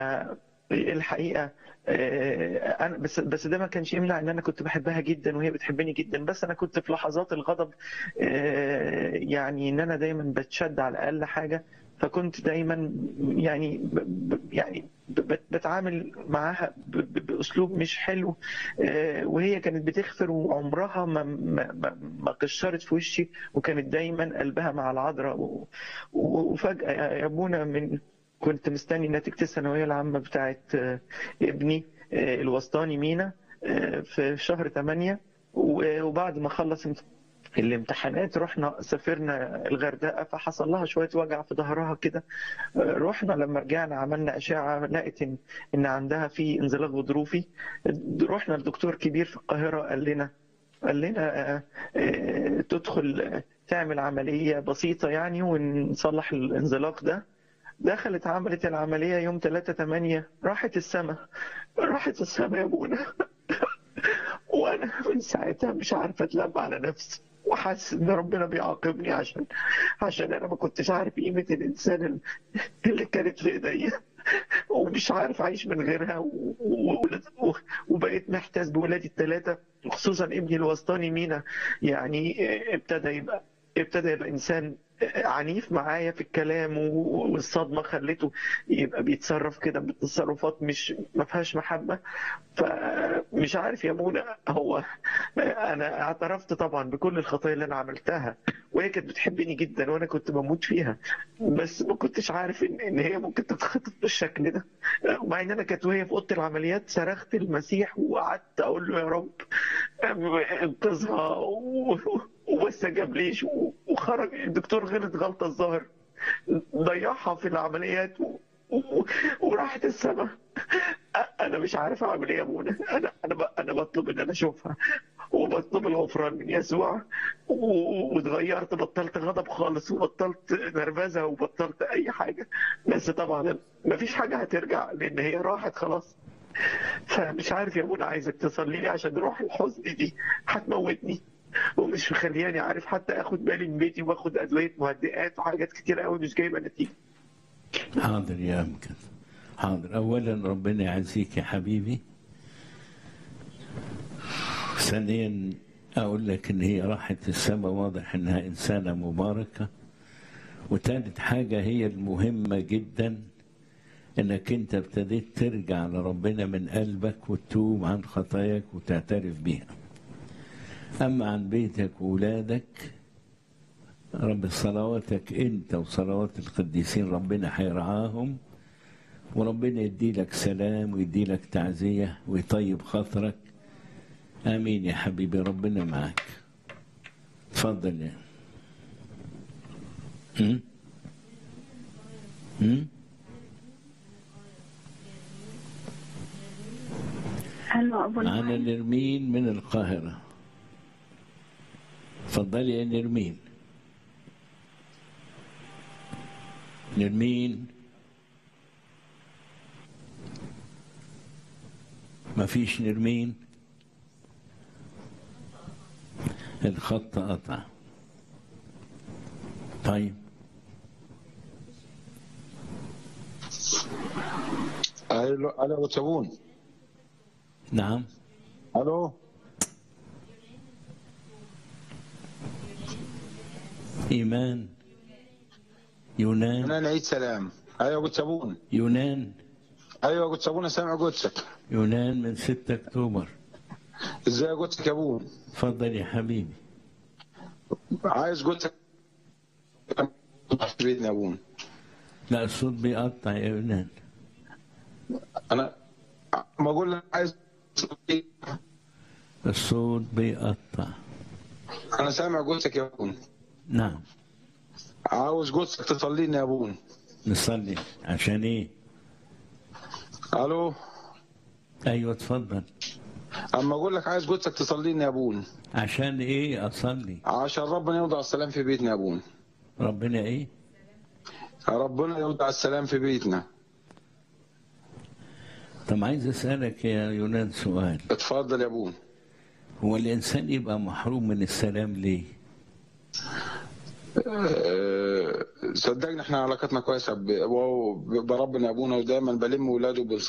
الحقيقه انا بس بس ده ما كانش يمنع ان انا كنت بحبها جدا وهي بتحبني جدا بس انا كنت في لحظات الغضب يعني ان انا دايما بتشد على اقل حاجه فكنت دايما يعني يعني بتعامل معاها باسلوب مش حلو وهي كانت بتغفر وعمرها ما ما ما قشرت في وشي وكانت دايما قلبها مع العذراء وفجاه يا ابونا من كنت مستني نتيجه الثانويه العامه بتاعت ابني الوسطاني مينا في شهر 8 وبعد ما خلص الامتحانات رحنا سافرنا الغردقه فحصل لها شويه وجع في ظهرها كده رحنا لما رجعنا عملنا اشعه لقيت ان ان عندها في انزلاق غضروفي رحنا لدكتور كبير في القاهره قال لنا قال لنا تدخل تعمل عمليه بسيطه يعني ونصلح الانزلاق ده دخلت عملت العمليه يوم 3 8 راحت السما راحت السما يا ابونا وانا من ساعتها مش عارفه اتلم على نفسي وحاسس ان ربنا بيعاقبني عشان عشان انا ما كنتش عارف قيمه الانسان اللي كانت في ايديا ومش عارف اعيش من غيرها و... و... وبقيت محتاس بولادي الثلاثه خصوصا ابني الوسطاني مينا يعني ابتدى يبقى ابتدى يبقى انسان عنيف معايا في الكلام والصدمه خلته يبقى بيتصرف كده بتصرفات مش ما فيهاش محبه فمش عارف يا منى هو انا اعترفت طبعا بكل الخطايا اللي انا عملتها وهي كانت بتحبني جدا وانا كنت بموت فيها بس ما كنتش عارف ان, إن هي ممكن تتخطف بالشكل ده مع ان انا كانت وهي في اوضه العمليات صرخت المسيح وقعدت اقول له يا رب انقذها وما استجابليش وخرج الدكتور غلط غلطه الظاهر ضيعها في العمليات و... و... وراحت السما انا مش عارف اعمل ايه يا منى انا انا ب... انا بطلب ان انا اشوفها وبطلب الغفران من يسوع واتغيرت بطلت غضب خالص وبطلت نرفزه وبطلت اي حاجه بس طبعا ما فيش حاجه هترجع لان هي راحت خلاص فمش عارف يا منى عايزك تصلي لي عشان روح الحزن دي هتموتني ومش مخلياني عارف حتى اخد بالي من بيتي واخد ادويه مهدئات وحاجات كتير قوي مش جايبه نتيجه حاضر يا أمكن حاضر أولا ربنا يعزيك يا حبيبي ثانيا أقول لك إن هي راحت السماء واضح إنها إنسانة مباركة وثالث حاجة هي المهمة جدا إنك أنت ابتديت ترجع لربنا من قلبك وتتوب عن خطاياك وتعترف بيها أما عن بيتك وولادك رب صلواتك انت وصلوات القديسين ربنا هيرعاهم وربنا يدي لك سلام ويدي لك تعزية ويطيب خاطرك امين يا حبيبي ربنا معك تفضل يا م? م? هلا أبو معنا نرمين من القاهرة تفضلي يا نرمين نرمين ما فيش نرمين الخط قطع طيب الو الو تبون نعم الو إيمان يونان انا عيد سلام ايوه قلت ابون يونان ايوه قلت ابونا سامع قدسك يونان من 6 أكتوبر ازاي قدسك يا ابون تفضل يا حبيبي عايز قدسك في بيتنا يا ابون لا الصوت بيقطع يا يونان انا ما اقول لك عايز الصوت بيقطع انا سامع قدسك يا ابون نعم عاوز قدسك تصليني يا ابون نصلي عشان ايه الو ايوه اتفضل اما اقول لك عايز قدسك تصليني يا ابون عشان ايه اصلي عشان ربنا يوضع السلام في بيتنا يا ابون ربنا ايه ربنا يوضع السلام في بيتنا طب عايز اسالك يا يونان سؤال اتفضل يا ابون هو الانسان يبقى محروم من السلام ليه أه صدقني احنا علاقتنا كويسه ب- و- بربنا ابونا ودايما بلم ولاده